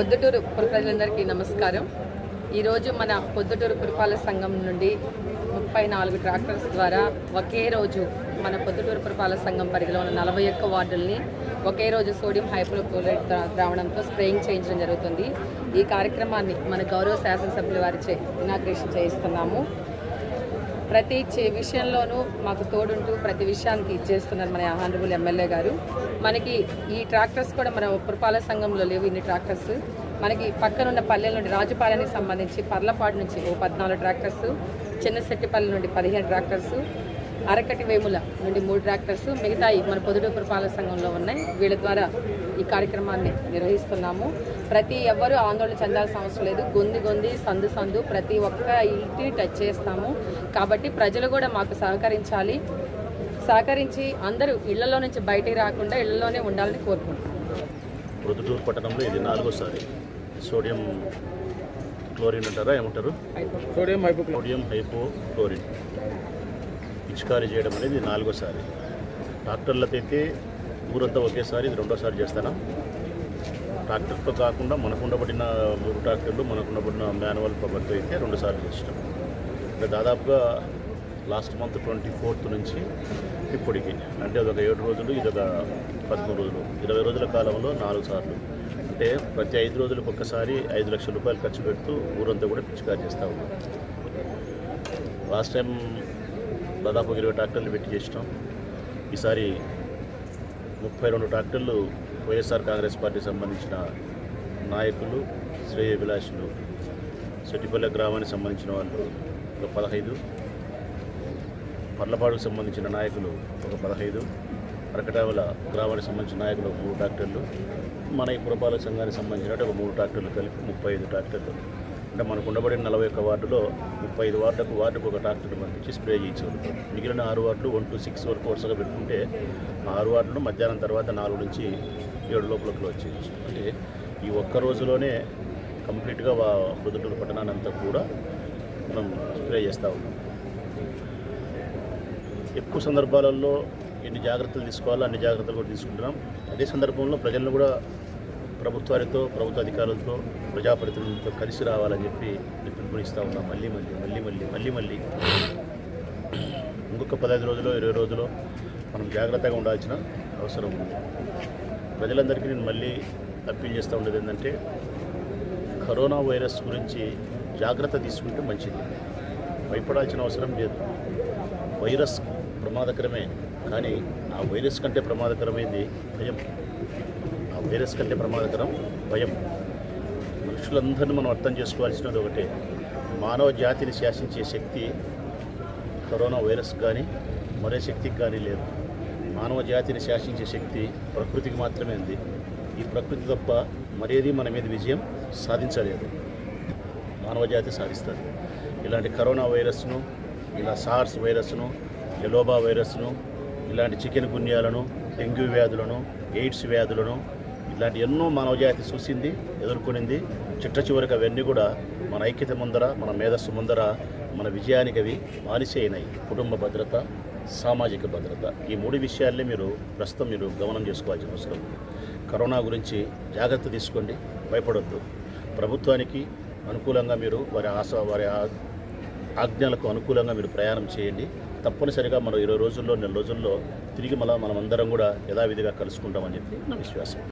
పొద్దుటూరు పుర ప్రజలందరికీ నమస్కారం ఈరోజు మన పొద్దుటూరు పురపాలక సంఘం నుండి ముప్పై నాలుగు ట్రాక్టర్స్ ద్వారా ఒకే రోజు మన పొద్దుటూరు పురపాలక సంఘం పరిధిలో ఉన్న నలభై ఒక్క వార్డుల్ని ఒకే రోజు సోడియం హైపోక్లోరైడ్ ద్రా- ద్రావణంతో స్ప్రేయింగ్ చేయించడం జరుగుతుంది ఈ కార్యక్రమాన్ని మన గౌరవ శాసనసభ్యుల వారిచే ఇనాగ్రేషన్ చేయిస్తున్నాము ప్రతి చే- విషయంలోనూ మాకు తోడుంటూ ప్రతి విషయానికి ఇచ్చేస్తున్నారు మన హానరబుల్ ఎమ్మెల్యే గారు మనకి ఈ ట్రాక్టర్స్ కూడా మన పురపాలక సంఘంలో లేవు ఇన్ని ట్రాక్టర్స్ మనకి పక్కనున్న పల్లెల నుండి రాజుపాలెనికి సంబంధించి పర్లపాడు నుంచి ఓ పద్నాలుగు ట్రాక్టర్స్ చిన్నశెట్టిపల్లి నుండి పదిహేను ట్రాక్టర్స్ అరకటి వేముల నుండి మూడు ట్రాక్టర్స్ మిగతాయి మన పొదుడు పురపాలక సంఘంలో ఉన్నాయి వీళ్ళ ద్వారా ఈ కార్యక్రమాన్ని నిర్వహిస్తున్నాము ప్రతి ఎవ్వరూ ఆందోళన చెందాల్సిన అవసరం లేదు గొంది గొంది సందు సందు ప్రతి ఒక్క ఇంటిని టచ్ చేస్తాము కాబట్టి ప్రజలు కూడా మాకు సహకరించాలి సహకరించి అందరూ ఇళ్లలో నుంచి బయటికి రాకుండా ఇళ్లలోనే ఉండాలని కోరుకుంటున్నాం ప్రొద్దుటూరు పట్టణంలో ఇది నాలుగోసారి సోడియం క్లోరిన్ అంటారా ఏమంటారు sodium hypochlo sodium hypo chlorine పిచికారీ చేయడం అనేది ఇది నాలుగోసారి ట్రాక్టర్లతో అయితే ఊరంతా ఒకేసారి ఇది రెండోసారి చేస్తాను ట్రాక్టర్తో కాకుండా మనకు ఉండబడిన మూడు ట్రాక్టర్లు మనకు ఉండబడిన మాన్యువల్ పవర్తో అయితే రెండుసార్లు చేసినాం అంటే దాదాపుగా లాస్ట్ మంత్ ట్వంటీ ఫోర్త్ నుంచి ఇప్పటికి అంటే అదొక ఏడు రోజులు ఇదొక పదమూడు రోజులు ఇరవై రోజుల కాలంలో నాలుగు సార్లు అంటే ప్రతి ఐదు రోజులకు ఒక్కసారి ఐదు లక్షల రూపాయలు ఖర్చు పెడుతూ ఊరంతా కూడా పిచికారి చేస్తూ ఉన్నాం లాస్ట్ టైం దాదాపు ఇరవై ట్రాక్టర్లు పెట్టి చేసినాం ఈసారి ముప్పై రెండు ట్రాక్టర్లు వైఎస్ఆర్ కాంగ్రెస్ పార్టీ సంబంధించిన నాయకులు శ్రేయభిలాషులు సెట్టిపల్లె గ్రామానికి సంబంధించిన వాళ్ళు ఒక పదహైదు పర్లపాడుకు సంబంధించిన నాయకులు ఒక పదహైదు అరకటావుల గ్రామానికి సంబంధించిన నాయకులు ఒక మూడు ట్రాక్టర్లు మన ఈ పురపాలక సంఘానికి సంబంధించిన ఒక మూడు ట్రాక్టర్లు కలిపి ముప్పై ఐదు ట్రాక్టర్లు అంటే మనకు ఉండబడిన నలభై ఒక్క వార్డులో ముప్పై ఐదు వార్డులకు వార్డుకు ఒక ట్రాక్టర్ పంపించి స్ప్రే చేయించారు మిగిలిన ఆరు వార్డులు వన్ టు సిక్స్ వరకు వరుసగా పెట్టుకుంటే ఆ ఆరు వార్డులు మధ్యాహ్నం తర్వాత నాలుగు నుంచి ఏడు లోపల క్లోజ్ చేయొచ్చు అంటే ఈ ఒక్క రోజులోనే కంప్లీట్గా వా పొద్దుటూరు పట్టణాన్ని అంతా కూడా మనం స్ప్రే చేస్తూ ఉన్నాం ఎక్కువ సందర్భాలలో ఎన్ని జాగ్రత్తలు తీసుకోవాలో అన్ని జాగ్రత్తలు కూడా తీసుకుంటున్నాం అదే సందర్భంలో ప్రజలను కూడా ప్రభుత్వాలతో ప్రభుత్వ అధికారులతో ప్రజాప్రతినిధులతో కలిసి రావాలని చెప్పి నేను పిలుపునిస్తూ ఉన్నాం మళ్ళీ మళ్ళీ మళ్ళీ మళ్ళీ మళ్ళీ మళ్ళీ ఇంకొక పదహైదు రోజులు ఇరవై రోజులు మనం జాగ్రత్తగా ఉండాల్సిన అవసరం ఉంది ప్రజలందరికీ నేను మళ్ళీ అప్పీల్ చేస్తూ ఉండేది ఏంటంటే కరోనా వైరస్ గురించి జాగ్రత్త తీసుకుంటే మంచిది భయపడాల్సిన అవసరం లేదు వైరస్ ప్రమాదకరమే కానీ ఆ వైరస్ కంటే ప్రమాదకరమైంది భయం ఆ వైరస్ కంటే ప్రమాదకరం భయం మనుషులందరినీ మనం అర్థం చేసుకోవాల్సినది ఒకటే మానవ జాతిని శాసించే శక్తి కరోనా వైరస్ కానీ మరే శక్తికి కానీ లేదు మానవ జాతిని శాసించే శక్తి ప్రకృతికి మాత్రమే ఉంది ఈ ప్రకృతి తప్ప మరేది మన మీద విజయం సాధించలేదు మానవ జాతి సాధిస్తుంది ఇలాంటి కరోనా వైరస్ను ఇలా సార్స్ వైరస్ను ఎలోబా వైరస్ను ఇలాంటి చికెన్ గున్యాలను డెంగ్యూ వ్యాధులను ఎయిడ్స్ వ్యాధులను ఇలాంటి ఎన్నో మానవ జాతి చూసింది ఎదుర్కొనింది చిట్ట చివరికి అవన్నీ కూడా మన ఐక్యత ముందర మన మేధస్సు ముందర మన విజయానికి అవి బానిస అయినాయి కుటుంబ భద్రత సామాజిక భద్రత ఈ మూడు విషయాల్ని మీరు ప్రస్తుతం మీరు గమనం చేసుకోవాల్సిన అవసరం ఉంది. కరోనా గురించి జాగ్రత్త తీసుకోండి భయపడొద్దు ప్రభుత్వానికి అనుకూలంగా మీరు వారి ఆశ వారి ఆ- ఆజ్ఞలకు అనుకూలంగా మీరు ప్రయాణం చేయండి తప్పనిసరిగా మనం ఇరవై రోజుల్లో నెల రోజుల్లో తిరిగి మళ్ళీ మనం అందరం కూడా యథావిధిగా కలుసుకుంటామని చెప్పి నా విశ్వాసం